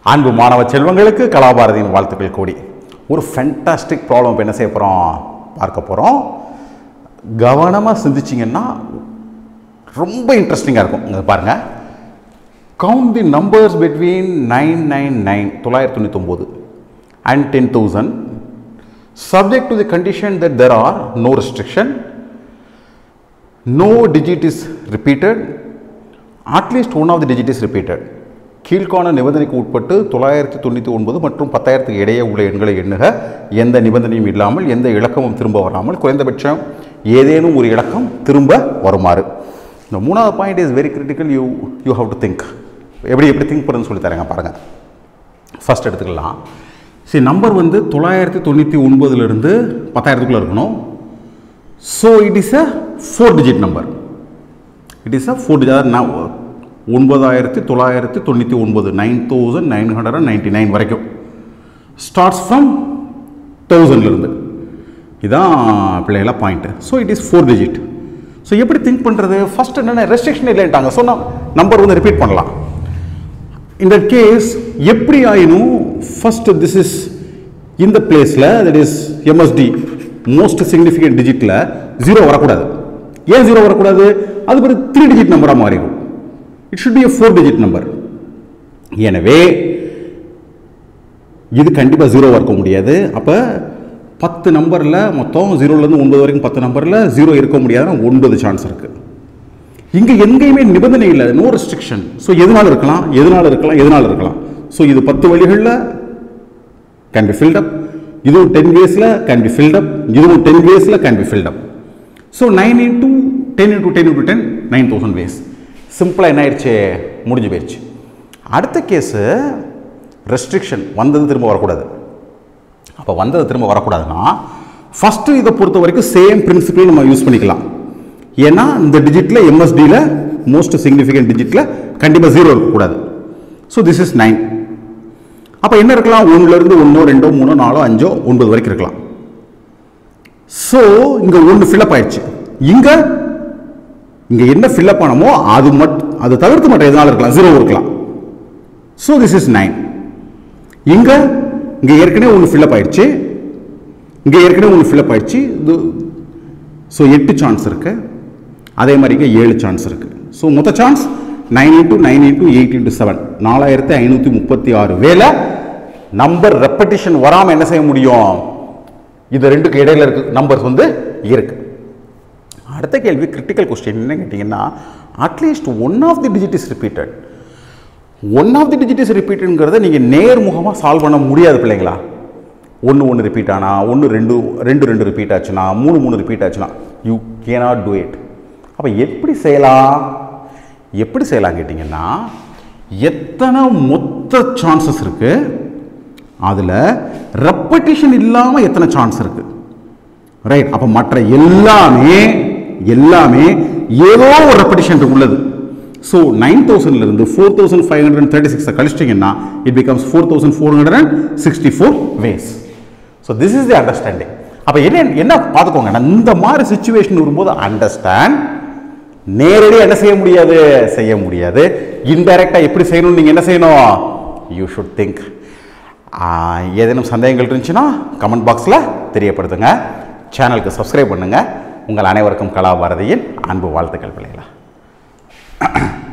அன்பு மாணவ செல்வங்களுக்கு கலாபாரதியின் வாழ்த்துக்கள் கூடி ஒரு ஃபென்டாஸ்டிக் ப்ராப்ளம் இப்போ என்ன செய்ய போகிறோம் பார்க்க போகிறோம் கவனமாக சிந்திச்சிங்கன்னா ரொம்ப இன்ட்ரெஸ்டிங்காக இருக்கும் இங்கே பாருங்கள் count the numbers between nine nine nine தொள்ளாயிரத்தி தொண்ணூத்தொம்போது and ten thousand subject to the condition that there are no restriction, no digit is repeated, at least one of the digit is repeated. கீழ்காண நிபந்தனைக்கு உட்பட்டு தொள்ளாயிரத்தி தொண்ணூற்றி ஒன்பது மற்றும் பத்தாயிரத்துக்கு இடையே உள்ள எண்களை எண்ணுக எந்த நிபந்தனையும் இல்லாமல் எந்த இலக்கமும் திரும்ப வராமல் குறைந்தபட்சம் ஏதேனும் ஒரு இலக்கம் திரும்ப வருமாறு இந்த மூணாவது point is very critical you you have to think எப்படி எப்படி திங்க் பண்ணுன்னு சொல்லி தரேங்க பாருங்கள் ஃபர்ஸ்ட் எடுத்துக்கலாம் சரி நம்பர் வந்து தொள்ளாயிரத்தி தொண்ணூற்றி ஒன்பதுலேருந்து பத்தாயிரத்துக்குள்ளே இருக்கணும் so it is a four digit number it is a four digit அதாவது நான் ஒன்பதாயிரத்தி தொள்ளாயிரத்தி தொண்ணூற்றி ஒன்பது nine thousand nine hundred and ninety nine வரைக்கும் ஸ்டார்ட்ஸ் ஃப்ரம் தௌசண்ட்லேருந்து இதான் பிள்ளைகளா point so it is four digit so எப்படி திங்க் பண்ணுறது ஃபஸ்ட் என்னென்ன ரெஸ்ட்ரிக்ஷன் இல்லைன்ட்டாங்க ஸோ நான் நம்பர் வந்து ரிப்பீட் பண்ணலாம் இந்த கேஸ் எப்படி ஆயினும் ஃபர்ஸ்ட் திஸ் இஸ் இந்த பிளேஸில் that is MSD most significant டிஜிட்டில் ஜீரோ வரக்கூடாது ஏன் ஜீரோ வரக்கூடாது அது பிறகு த்ரீ டிஜிட் நம்பராக மாறிடும் it should be a four digit number எனவே இது கண்டிப்பாக ஜீரோவாக இருக்க முடியாது அப்போ பத்து நம்பரில் மொத்தம் ஜீரோலேருந்து ஒன்பது வரைக்கும் பத்து நம்பரில் ஜீரோ இருக்க முடியாதுன்னா ஒன்பது சான்ஸ் இருக்குது இங்கே எங்கேயுமே நிபந்தனை இல்லை நோ ரெஸ்ட்ரிக்ஷன் ஸோ எதனால இருக்கலாம் எதனால இருக்கலாம் எதனால இருக்கலாம் ஸோ இது பத்து வழிகளில் கேன் பி ஃபில்ட் அப் இதுவும் டென் வேஸில் கேன் பி ஃபில்ட் அப் இதுவும் டென் வேஸில் can be filled up so nine into ten into ten into ten nine thousand ways சிம்பிளாக என்ன ஆயிடுச்சு முடிஞ்சு போயிடுச்சு அடுத்த கேஸு ரெஸ்ட்ரிக்ஷன் வந்தது திரும்ப வரக்கூடாது அப்போ வந்தது திரும்ப வரக்கூடாதுன்னா ஃபஸ்ட்டு இதை பொறுத்த வரைக்கும் சேம் பிரின்சிபிள் நம்ம யூஸ் பண்ணிக்கலாம் ஏன்னா இந்த டிஜிட்டில் எம்எஸ்டியில் மோஸ்ட் சிக்னிஃபிகண்ட் டிஜிட்டில் கண்டிப்பாக ஜீரோ இருக்கக்கூடாது ஸோ திஸ் இஸ் நைன் அப்போ என்ன இருக்கலாம் ஒன்றுலேருந்து ஒன்றோ ரெண்டோ மூணோ நாலோ அஞ்சோ ஒன்பது வரைக்கும் இருக்கலாம் ஸோ இங்கே ஒன்று ஃபில்லப் ஆயிடுச்சு இங்கே இங்கே என்ன ஃபில்லப் ஆனமோ அது மட் அது தவிர்த்து மட்டும் எதனால இருக்கலாம் ஜீரோ இருக்கலாம் ஸோ திஸ் இஸ் நைன் இங்கே இங்கே ஏற்கனவே ஒன்று ஃபில்லப் ஆயிடுச்சு இங்கே ஏற்கனவே ஒன்று ஃபில்லப் ஆயிடுச்சு இது ஸோ எட்டு சான்ஸ் இருக்கு அதே மாதிரி இங்கே ஏழு சான்ஸ் இருக்கு ஸோ மொத்த chance nine into nine into eight into seven நாலாயிரத்தி ஐநூற்றி முப்பத்தி ஆறு வேலை நம்பர் ரெப்படிஷன் வராமல் என்ன செய்ய முடியும் இது ரெண்டுக்கு இடையில இருக்கு நம்பர்ஸ் வந்து இருக்கு அடுத்த கேள்வி கிரிட்டிக்கல் கொஸ்டின் என்ன கேட்டிங்கன்னா at least one of the digit is repeated one of the digit is ரிப்பீட்டட்ங்கிறத நீங்கள் நேர்முகமாக சால்வ் பண்ண முடியாது பிள்ளைங்களா ஒன்று ஒன்று ரிப்பீட் ஆனா ஒன்று ரெண்டு ரெண்டு ரெண்டு ரிப்பீட் ஆச்சுன்னா மூணு மூணு ரிப்பீட் ஆச்சுன்னா யூ கேனாட் டூ இட் அப்போ எப்படி செய்யலாம் எப்படி செய்யலாம் கேட்டிங்கன்னா எத்தனை மொத்த சான்சஸ் இருக்கு அதில் ரெப்படிஷன் இல்லாமல் எத்தனை சான்ஸ் இருக்கு ரைட் அப்போ மற்ற எல்லாமே எல்லாமே ஏதோ ஒரு ரெப்படிஷன் உள்ளது ஸோ நைன் தௌசண்ட்லேருந்து four thousand five hundred thirty சிக்ஸை கழிச்சிட்டிங்கன்னா it becomes four thousand four hundred and sixty four ways so this is the understanding அப்போ என்ன என்ன பார்த்துக்கோங்க நான் இந்த மாதிரி சுச்சுவேஷன் வரும்போது அண்டர்ஸ்டாண்ட் நேரடியாக என்ன செய்ய முடியாது செய்ய முடியாது இன்டைரக்டாக எப்படி செய்யணும்னு நீங்கள் என்ன செய்யணும் யூ ஷுட் திங்க் ஏதேனும் சந்தேகங்கள் இருந்துச்சுன்னா கமெண்ட் பாக்ஸில் தெரியப்படுத்துங்க சேனலுக்கு சப்ஸ்கிரைப் பண்ணுங்கள் உங்கள் அனைவருக்கும் கலாபாரதியின் அன்பு வாழ்த்துக்கள் பிள்ளைகளா